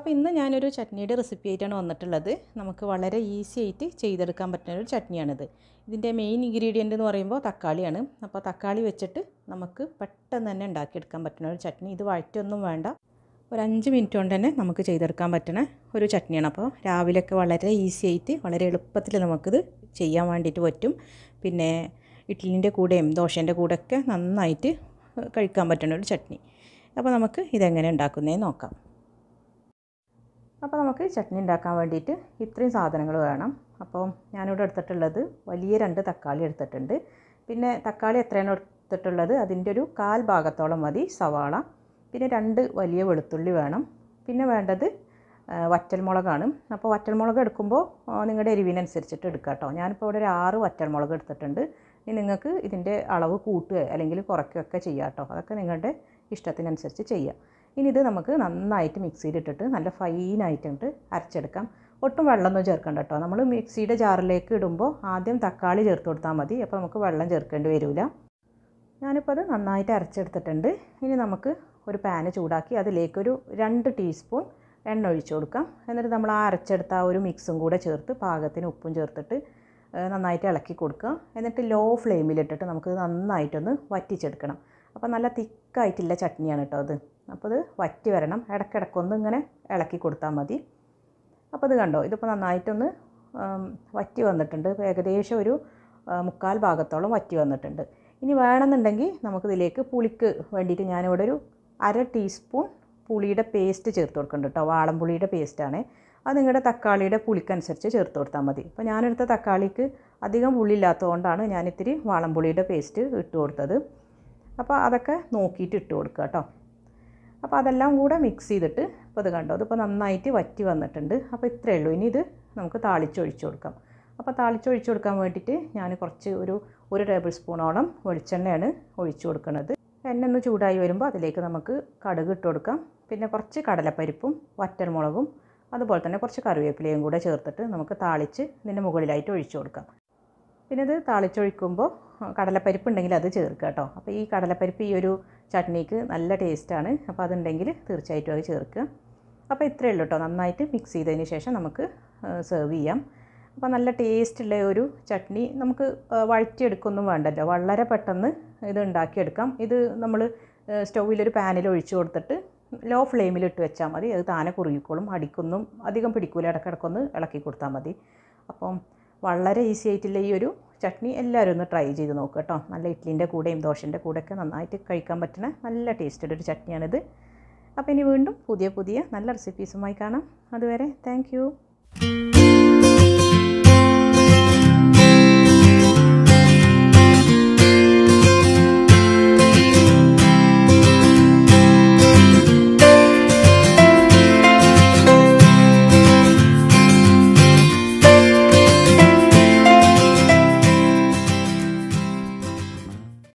അപ്പോൾ ഇന്ന് ഞാനൊരു ചട്നിയുടെ റെസിപ്പി ആയിട്ടാണ് വന്നിട്ടുള്ളത് നമുക്ക് വളരെ ഈസി ആയിട്ട് ചെയ്തെടുക്കാൻ പറ്റുന്ന ഒരു ചട്നിയാണിത് ഇതിൻ്റെ മെയിൻ ഇൻഗ്രീഡിയൻ്റ് എന്ന് പറയുമ്പോൾ തക്കാളിയാണ് അപ്പോൾ തക്കാളി വെച്ചിട്ട് നമുക്ക് പെട്ടെന്ന് തന്നെ ഉണ്ടാക്കിയെടുക്കാൻ പറ്റുന്ന ഒരു ചട്നി ഇത് വഴറ്റൊന്നും വേണ്ട ഒരു അഞ്ച് മിനിറ്റ് കൊണ്ട് തന്നെ നമുക്ക് ചെയ്തെടുക്കാൻ പറ്റുന്ന ഒരു ചട്നിയാണ് അപ്പോൾ രാവിലെയൊക്കെ വളരെ ഈസി ആയിട്ട് വളരെ എളുപ്പത്തിൽ നമുക്കിത് ചെയ്യാൻ വേണ്ടിയിട്ട് പറ്റും പിന്നെ ഇഡ്ഡലിൻ്റെ കൂടെയും ദോശേൻ്റെ കൂടെയൊക്കെ നന്നായിട്ട് കഴിക്കാൻ പറ്റുന്ന ഒരു ചട്നി അപ്പോൾ നമുക്ക് ഇതെങ്ങനെ ഉണ്ടാക്കുന്നതെന്ന് നോക്കാം അപ്പോൾ നമുക്ക് ചട്നി ഉണ്ടാക്കാൻ വേണ്ടിയിട്ട് ഇത്രയും സാധനങ്ങൾ വേണം അപ്പോൾ ഞാനിവിടെ എടുത്തിട്ടുള്ളത് വലിയ രണ്ട് തക്കാളി എടുത്തിട്ടുണ്ട് പിന്നെ തക്കാളി എത്രയാണ് എടുത്തിട്ടുള്ളത് അതിൻ്റെ ഒരു കാൽ ഭാഗത്തോളം മതി സവാള പിന്നെ രണ്ട് വലിയ വെളുത്തുള്ളി വേണം പിന്നെ വേണ്ടത് വറ്റൽമുളകാണ് അപ്പോൾ വറ്റൽമുളക് എടുക്കുമ്പോൾ നിങ്ങളുടെ എരിവിനനുസരിച്ചിട്ട് എടുക്കുക കേട്ടോ ഞാനിപ്പോൾ ഇവിടെ ഒരു ആറ് വറ്റൽമുളക് എടുത്തിട്ടുണ്ട് ഇനി നിങ്ങൾക്ക് ഇതിൻ്റെ അളവ് കൂട്ടുക അല്ലെങ്കിൽ കുറയ്ക്കുകയൊക്കെ ചെയ്യാം കേട്ടോ അതൊക്കെ നിങ്ങളുടെ ഇഷ്ടത്തിനനുസരിച്ച് ചെയ്യാം ഇനി ഇത് നമുക്ക് നന്നായിട്ട് മിക്സിയിലിട്ടിട്ട് നല്ല ഫൈനായിട്ട് അരച്ചെടുക്കാം ഒട്ടും വെള്ളമൊന്നും ചേർക്കണ്ട കേട്ടോ നമ്മൾ മിക്സിയുടെ ജാറിലേക്ക് ഇടുമ്പോൾ ആദ്യം തക്കാളി ചേർത്ത് കൊടുത്താൽ മതി അപ്പോൾ നമുക്ക് വെള്ളം ചേർക്കേണ്ടി വരില്ല ഞാനിപ്പോൾ അത് നന്നായിട്ട് അരച്ചെടുത്തിട്ടുണ്ട് ഇനി നമുക്ക് ഒരു പാന് ചൂടാക്കി അതിലേക്കൊരു രണ്ട് ടീസ്പൂൺ എണ്ണ ഒഴിച്ചു കൊടുക്കാം എന്നിട്ട് നമ്മൾ ആ അരച്ചെടുത്ത ആ ഒരു മിക്സും കൂടെ ചേർത്ത് പാകത്തിന് ഉപ്പും ചേർത്തിട്ട് നന്നായിട്ട് ഇളക്കി കൊടുക്കുക എന്നിട്ട് ലോ ഫ്ലെയിമിലിട്ടിട്ട് നമുക്ക് നന്നായിട്ടൊന്ന് വറ്റിച്ചെടുക്കണം അപ്പോൾ നല്ല തിക്കായിട്ടുള്ള ചട്നിയാണ് കേട്ടോ അത് അപ്പോൾ ഇത് വറ്റി വരണം ഇടയ്ക്കിടയ്ക്കൊന്ന് ഇങ്ങനെ ഇളക്കി കൊടുത്താൽ മതി അപ്പോൾ ഇത് കണ്ടോ ഇതിപ്പോൾ നന്നായിട്ടൊന്ന് വറ്റി വന്നിട്ടുണ്ട് ഏകദേശം ഒരു മുക്കാൽ ഭാഗത്തോളം വറ്റി വന്നിട്ടുണ്ട് ഇനി വേണമെന്നുണ്ടെങ്കിൽ നമുക്കിതിലേക്ക് പുളിക്ക് വേണ്ടിയിട്ട് ഞാനിവിടെ ഒരു അര ടീസ്പൂൺ പുളിയുടെ പേസ്റ്റ് ചേർത്ത് കൊടുക്കുന്നുണ്ട് കേട്ടോ വാളംപുളിയുടെ പേസ്റ്റാണ് അത് നിങ്ങളുടെ തക്കാളിയുടെ പുളിക്കനുസരിച്ച് ചേർത്ത് കൊടുത്താൽ മതി അപ്പോൾ ഞാനെടുത്ത തക്കാളിക്ക് അധികം പുളിയില്ലാത്തതുകൊണ്ടാണ് ഞാനിത്തിരി വാളംപുളിയുടെ പേസ്റ്റ് ഇട്ട് കൊടുത്തത് അപ്പോൾ അതൊക്കെ നോക്കിയിട്ട് ഇട്ട് കൊടുക്കുക കേട്ടോ അപ്പോൾ അതെല്ലാം കൂടെ മിക്സ് ചെയ്തിട്ട് ഇപ്പോൾ ഇത് കണ്ടോ ഇതിപ്പോൾ നന്നായിട്ട് വറ്റി വന്നിട്ടുണ്ട് അപ്പോൾ ഇത്രയേ ഉള്ളൂ ഇനി ഇത് നമുക്ക് താളിച്ചൊഴിച്ച് കൊടുക്കാം അപ്പോൾ താളിച്ചൊഴിച്ച് കൊടുക്കാൻ വേണ്ടിയിട്ട് ഞാൻ കുറച്ച് ഒരു ഒരു ടേബിൾ സ്പൂണോളം വെളിച്ചെണ്ണയാണ് ഒഴിച്ചു കൊടുക്കുന്നത് എണ്ണ ഒന്ന് ചൂടായി വരുമ്പോൾ അതിലേക്ക് നമുക്ക് കടുക് ഇട്ട് കൊടുക്കാം പിന്നെ കുറച്ച് കടലപ്പരിപ്പും വറ്റൽമുളകും അതുപോലെ തന്നെ കുറച്ച് കറിവേപ്പിലയും കൂടെ ചേർത്തിട്ട് നമുക്ക് താളിച്ച് ഇതിൻ്റെ മുകളിലായിട്ട് ഒഴിച്ചു കൊടുക്കാം പിന്നെ ഇത് താളിച്ചൊഴിക്കുമ്പോൾ കടലപ്പരിപ്പ് ഉണ്ടെങ്കിൽ അത് ചേർക്കുക കേട്ടോ അപ്പോൾ ഈ കടലപ്പരിപ്പ് ഈ ഒരു ചട്നിക്ക് നല്ല ടേസ്റ്റാണ് അപ്പോൾ അതുണ്ടെങ്കിൽ തീർച്ചയായിട്ടും അത് ചേർക്കുക അപ്പോൾ ഇത്രയേ ഉള്ളൂ കേട്ടോ നന്നായിട്ട് മിക്സ് ചെയ്തതിന് ശേഷം നമുക്ക് സെർവ് ചെയ്യാം അപ്പോൾ നല്ല ടേസ്റ്റുള്ള ഒരു ചട്നി നമുക്ക് വഴറ്റിയെടുക്കൊന്നും വേണ്ടല്ലോ വളരെ പെട്ടെന്ന് ഇത് ഉണ്ടാക്കിയെടുക്കാം ഇത് നമ്മൾ സ്റ്റൗവിലൊരു പാനിൽ ഒഴിച്ചു കൊടുത്തിട്ട് ലോ ഫ്ലെയിമിൽ ഇട്ട് വെച്ചാൽ മതി അത് താനെ കുറുകിക്കോളും അടിക്കൊന്നും അധികം പിടിക്കൂല ഇടക്കിടക്കൊന്ന് ഇളക്കി കൊടുത്താൽ മതി അപ്പം വളരെ ഈസി ആയിട്ടുള്ള ഈ ഒരു ചട്നി എല്ലാവരും ഒന്ന് ട്രൈ ചെയ്ത് നോക്കുക കേട്ടോ നല്ല ഇഡ്ഡലിൻ്റെ കൂടെയും ദോശൻ്റെ കൂടെയൊക്കെ നന്നായിട്ട് കഴിക്കാൻ പറ്റുന്ന നല്ല ടേസ്റ്റുള്ള ഒരു ചട്നിയാണിത് അപ്പോൾ ഇനി വീണ്ടും പുതിയ പുതിയ നല്ല റെസിപ്പീസുമായി കാണാം അതുവരെ താങ്ക്